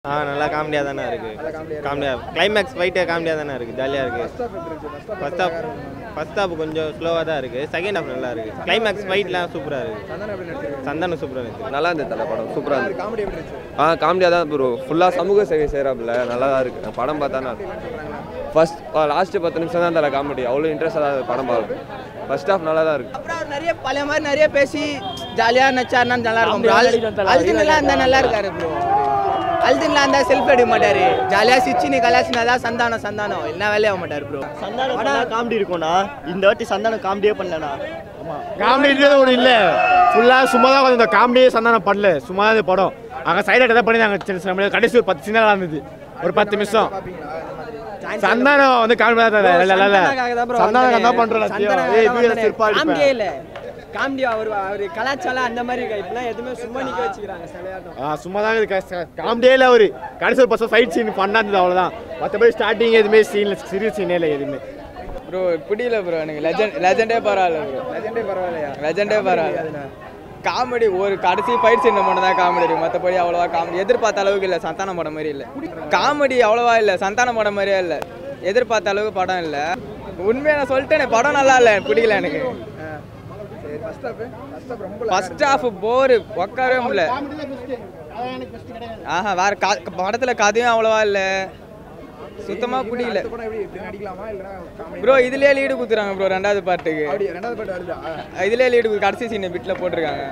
ஆ நல்லா காமெடியாக தானே இருக்குது காமெடியாக கிளைமேக்ஸ் ஃபைட்டு காமெடியாக தானே இருக்குது ஜாலியாக இருக்குது ஃபர்ஸ்ட் ஹாஃப் ஃபர்ஸ்ட் ஹாஃப் கொஞ்சம் ஸ்லோவாக தான் இருக்குது செகண்ட் ஹாஃப் நல்லா இருக்குது கிளைமேக்ஸ் ஃபைட்லாம் சூப்பராக இருக்குது சந்தானம் சூப்பராக இருக்குது நல்லா இருந்தது தலை படம் சூப்பராக இருந்தது ஆ காமெடியாக தான் ப்ரோ ஃபுல்லாக சமூக சேவை செய்கிறாப்புல நல்லா தான் இருக்குது படம் பார்த்தா நான் ஃபர்ஸ்ட் லாஸ்ட்டு பத்து நிமிஷம் தான் தலை காமெடி அவ்வளோ இன்ட்ரெஸ்டாக தான் படம் பார்க்கும் ஃபர்ஸ்ட் ஹாஃப் நல்லா தான் இருக்குது அப்புறம் அவர் நிறைய பழைய மாதிரி நிறைய பேசி ஜாலியாக நச்சாருன்னா நல்லா இருக்கும் ப்ரோ அல்தின்லாம் இருந்தால் நல்லா இருக்காரு ப்ரோ அல்தின்லாம் இருந்தால் செல்ஃப் எடுக்க மாட்டாரு ஜாலியாக சிச்சினி கலாசினா தான் சந்தானம் சந்தானம் என்ன வேலையே ஆக மாட்டார் ப்ரோ சந்தானம் காமெடி இருக்கும்ண்ணா இந்த வாட்டி சந்தானம் காமெடியே பண்ணலண்ணா காமெடின்றது ஒன்று இல்லை ஃபுல்லாக சும்மா தான் வந்து இந்த காமெடியே சந்தானம் பண்ணல சும்மா தான் இந்த படம் அங்கே சைட் தான் பண்ணியிருந்தாங்க சின்ன சின்ன கடைசி ஒரு பத்து சின்ன இருந்தது ஒரு பத்து நிமிஷம் சந்தானம் வந்து காமெடி தான் தல. இல்ல இல்ல இல்ல சந்தானம் தான் பண்றோம் ஏய் வீர சிற்பா காமெடியே இல்லை காமெடி அவர் அவர் கலாச்சாரம் அந்த மாதிரி இருக்கா இப்பெல்லாம் எதுவுமே சும்மா நிக்க வச்சுக்கிறாங்க சிலையாட்டம் ஆ சும்மா தான் இருக்கு காமெடியே இல்லை அவரு கடைசி ஒரு பசங்க ஃபைட் சீன் பண்ணா இருந்தது அவ்வளோதான் மற்றபடி ஸ்டார்டிங் எதுவுமே சீன் சீரியஸ் சீனே இல்லை எதுவுமே ப்ரோ பிடிக்கல ப்ரோ எனக்கு லெஜண்ட் லெஜண்டே பரவாயில்ல ப்ரோ லெஜண்டே பரவாயில்லையா லெஜண்டே பரவாயில்ல காமெடி ஒரு கடைசி ஃபைட் சீன் மட்டும் தான் காமெடி இருக்கு மற்றபடி அவ்வளோவா காமெடி எதிர்பார்த்த அளவுக்கு இல்லை சந்தான படம் மாதிரி இல்லை காமெடி அவ்வளோவா இல்லை சந்தான படம் மாதிரியே இல்லை எதிர்பார்த்த அளவுக்கு படம் இல்லை உண்மையாக நான் சொல்லிட்டேனே படம் நல்லா இல்லை பிடிக்கல எனக்கு ஃபர்ஸ்ட் ஹாஃப் போர் உட்காரவே முடியல ஆஹா வேற கா- படத்துல கதையும் அவ்வளவா இல்ல சுத்தமா பிடிக்கல ப்ரோ இதுலயே லீடு குத்துறாங்க ப்ரோ ரெண்டாவது பாட்டுக்கு இதுலயே லீடு கடைசி சீன் பிட்ல போட்டிருக்காங்க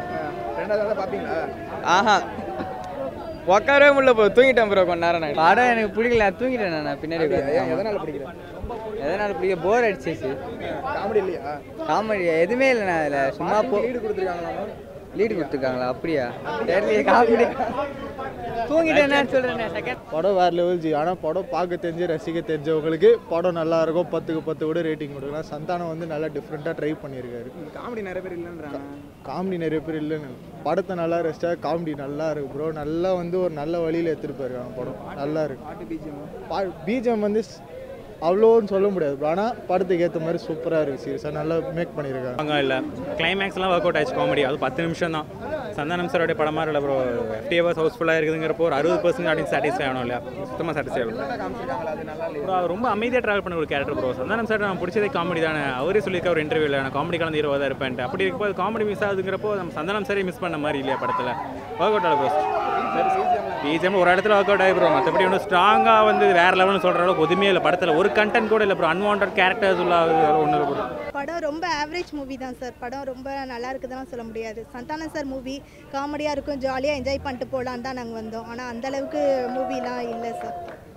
ஆஹா உட்காரவே முடியல ப்ரோ தூங்கிட்டேன் ப்ரோ கொஞ்ச நேரம் நான் படம் எனக்கு பிடிக்கல தூங்கிட்டேன் நான் பின்னாடி எதனால பிடிக்கல எதனால பிடிக்க போர் அடிச்சிச்சு காமெடி இல்லையா காமெடி எதுவுமே இல்லைண்ணா அதில் சும்மா போ லீடு கொடுத்துருக்காங்களா லீடு கொடுத்துருக்காங்களா அப்படியா தெரியலையே காமெடி தூங்கிட்டேன்னு சொல்கிறேன் செகண்ட் படம் வேற லெவல் ஜி ஆனால் படம் பார்க்க தெரிஞ்சு ரசிக்க தெரிஞ்சவங்களுக்கு படம் நல்லா இருக்கும் பத்துக்கு பத்து கூட ரேட்டிங் கொடுக்கலாம் சந்தானம் வந்து நல்லா டிஃப்ரெண்ட்டாக ட்ரை பண்ணியிருக்காரு காமெடி நிறைய பேர் இல்லைன்றாங்க காமெடி நிறைய பேர் இல்லைன்னு படத்தை நல்லா ரசிச்சா காமெடி நல்லா இருக்கு ப்ரோ நல்லா வந்து ஒரு நல்ல வழியில் எடுத்துகிட்டு போயிருக்காங்க படம் நல்லா இருக்கு பிஜிஎம் வந்து ஸ்- அவ்வளோன்னு சொல்ல முடியாது bro. ஆனா படத்துக்கு ஏற்ற மாதிரி சூப்பராக இருக்கு சீரியஸாக நல்லா மேக் பண்ணியிருக்காங்க அங்கே இல்லை கிளைமேக்ஸ்லாம் ஒர்க் அவுட் ஆச்சு காமெடி அது பத்து நிமிஷம் தான் சந்தானம் சாரோடைய படமாக இல்லை ப்ரோ எஃப்டி ஹவர்ஸ் ஹவுஸ்ஃபுல்லாக இருக்குதுங்கிறப்போ ஒரு அறுபது பர்சன்ட் ஆடியன்ஸ் சாட்டிஸ்ஃபை ஆகணும் இல்லையா சுத்தமாக சாட்டிஸ்ஃபை ஆகும் ப்ரோ அவர் ரொம்ப அமைதியாக ட்ராவல் பண்ண ஒரு கேரக்டர் ப்ரோ சந்தானம் சார் நான் பிடிச்சதே காமெடி தானே அவரே சொல்லியிருக்க ஒரு இன்டர்வியூவில் நான் காமெடி கலந்து ஹீரோவாக தான் இருப்பேன்ட்டு அப்படி இருக்கும்போது காமெடி மிஸ் ஆகுதுங்கிறப்போ நம்ம சந்தானம் சாரே மிஸ் பண்ண மாதிரி இல்லையா படத்தில் ஒர்க் அவுட் ஆகும் ப்ரோ பிஜிஎம் ஒரு இடத்துல ஒர்க் அவுட் ஆகி ப்ரோ மற்றபடி ஒன்றும் ஸ்ட்ராங்காக வந்து வேறு லெவல்னு சொல்கிற அளவுக்கு ஒதுமே இல்லை படத்தில் ஒரு கண்டென்ட் கூட இல்லை ப்ரோ அன்வான்ட் கேரக்டர்ஸ் உள்ள ஒன்று இல்லை ப்ரோ படம் ரொம்ப ஆவரேஜ் மூவி தான் சார் படம் ரொம்ப நல்லா இருக்குதுன்னு சொல்ல முடியாது சந்தானம் சார் மூவி காமெடியாக இருக்கும் ஜாலியாக என்ஜாய் பண்ணிட்டு போகலான்னு தான் நாங்கள் வந்தோம் ஆனால் அந்த அளவுக்கு மூவிலாம் இல்லை சார்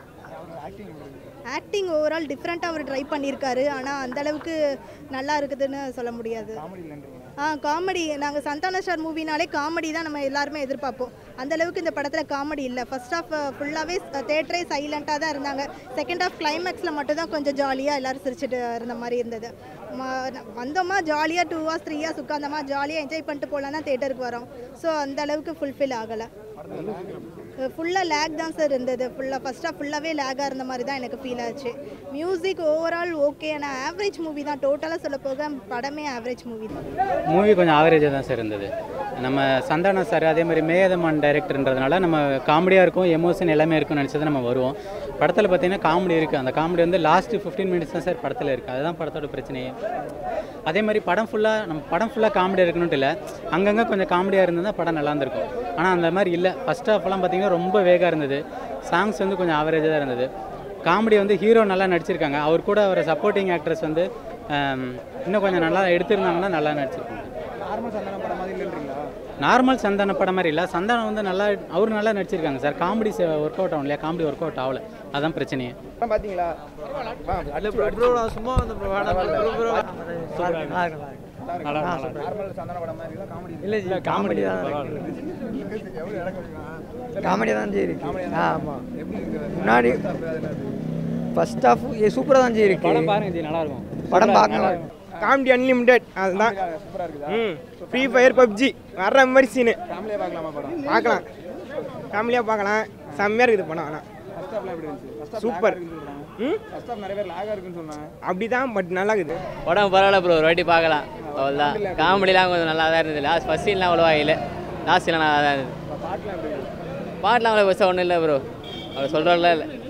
ஆக்டிங் ஓவரால் டிஃப்ரெண்ட்டாக அவர் ட்ரை பண்ணியிருக்காரு ஆனால் அந்த அளவுக்கு நல்லா இருக்குதுன்னு சொல்ல முடியாது ஆ காமெடி நாங்கள் சந்தான ஸ்டார் மூவினாலே காமெடி தான் நம்ம எல்லாருமே எதிர்பார்ப்போம் அந்த அளவுக்கு இந்த படத்தில் காமெடி இல்லை ஃபர்ஸ்ட் ஆஃப் ஃபுல்லாகவே தேட்டரே சைலண்ட்டாக தான் இருந்தாங்க செகண்ட் ஆஃப் கிளைமேக்ஸில் மட்டும் தான் கொஞ்சம் ஜாலியாக எல்லாரும் சிரிச்சிட்டு இருந்த மாதிரி இருந்தது ம- வந்தோமா ஜாலியாக டூ ஹவர்ஸ் த்ரீ ஹவர்ஸ் உட்காந்தோமா ஜாலியாக என்ஜாய் பண்ணிட்டு போகலாம் தான் தேட்டருக்கு வரோம் ஸோ அந்த அளவுக்கு ஃபுல்ஃபில் ஆகலை ஃபுல்லாக லேக் தான் சார் இருந்தது ஃபுல்லாக ஃபஸ்ட்டாக ஃபுல்லாகவே லேக்காக இருந்த மாதிரி தான் எனக்கு ஃபீல் ஆச்சு மியூசிக் ஓவரால் ஓகே ஆனால் ஆவரேஜ் மூவி தான் டோட்டலாக சொல்ல போக படமே ஆவரேஜ் மூவி தான் மூவி கொஞ்சம் ஆவரேஜாக தான் சார் இருந்தது நம்ம சந்தானம் சார் அதே மாதிரி மேயதமான் டைரக்டர்ன்றதுனால நம்ம காமெடியாக இருக்கும் எமோஷன் எல்லாமே இருக்கும்னு நினச்சது நம்ம வருவோம் படத்தில் பார்த்தீங்கன்னா காமெடி இருக்குது அந்த காமெடி வந்து லாஸ்ட்டு ஃபிஃப்டீன் மினிட்ஸ் தான் சார் படத்தில் இருக்குது அதுதான் படத்தோட பிரச்சனையே அதே மாதிரி படம் ஃபுல்லாக நம்ம படம் ஃபுல்லாக காமெடி இருக்கணும்ட்டு இல்லை அங்கங்கே கொஞ்சம் காமெடியாக இருந்தால் படம் நல்லா இருந்திருக்கும் ஆனால் அந்த மாதிரி இல்லை ஃபஸ்ட் ஹாஃப்லாம் பார்த்தீங்கன்னா ரொம்ப வேகாக இருந்தது சாங்ஸ் வந்து கொஞ்சம் ஆவரேஜாக தான் இருந்தது காமெடி வந்து ஹீரோ நல்லா நடிச்சிருக்காங்க அவர் கூட அவர் சப்போர்ட்டிங் ஆக்ட்ரஸ் வந்து ஆம், இன்னும் கொஞ்சம் நல்லா எடுத்திருந்தாங்கன்னா நல்லா நடிச்சிருக்காங்க நார்மல் சந்தான படம் மாதிரி இல்லை சந்தானம் வந்து நல்லா அவர் நல்லா நடிச்சிருக்காங்க சார் காமெடி ஒர்க் அவுட் ஆகும் இல்லையா காமெடி ஒர்க் அவுட் ஆகல அதான் பிரச்சனையே பாத்தீங்களா சும்மா இல்லை காமெடி தான் காமெடி தான் ஜி இருக்கு ஆமாம் முன்னாடி ஃபர்ஸ்ட் ஆஃப் சூப்பராக தான் ஜி இருக்கு படம் பாருங்க ஜி நல்லா இருக்கும் படம் பார்க்கலாம் காமெடி அன்லிமிடெட் அதுதான் ம் ஃப்ரீ ஃபயர் பப்ஜி வர்ற மாதிரி சீனு பார்க்கலாம் ஃபேமிலியாக பார்க்கலாம் செம்மையாக இருக்குது படம் ஆனால் சூப்பர் ம் அப்படி தான் பட் நல்லா இருக்குது படம் பரவாயில்ல ப்ரோ ஒரு வாட்டி பார்க்கலாம் அவ்வளோதான் காமெடிலாம் கொஞ்சம் நல்லா தான் இருந்தது லாஸ்ட் ஃபஸ்ட் சீன்லாம் அவ்வளோவா இல்லை லாஸ்ட் சீன்லாம் நல்லா தான் இருந்தது பாட்டுலாம் அவ்வளோ பெருசாக ஒன்றும் இல்லை ப்ரோ அவர் சொல்கிறவர்களாம் இல்லை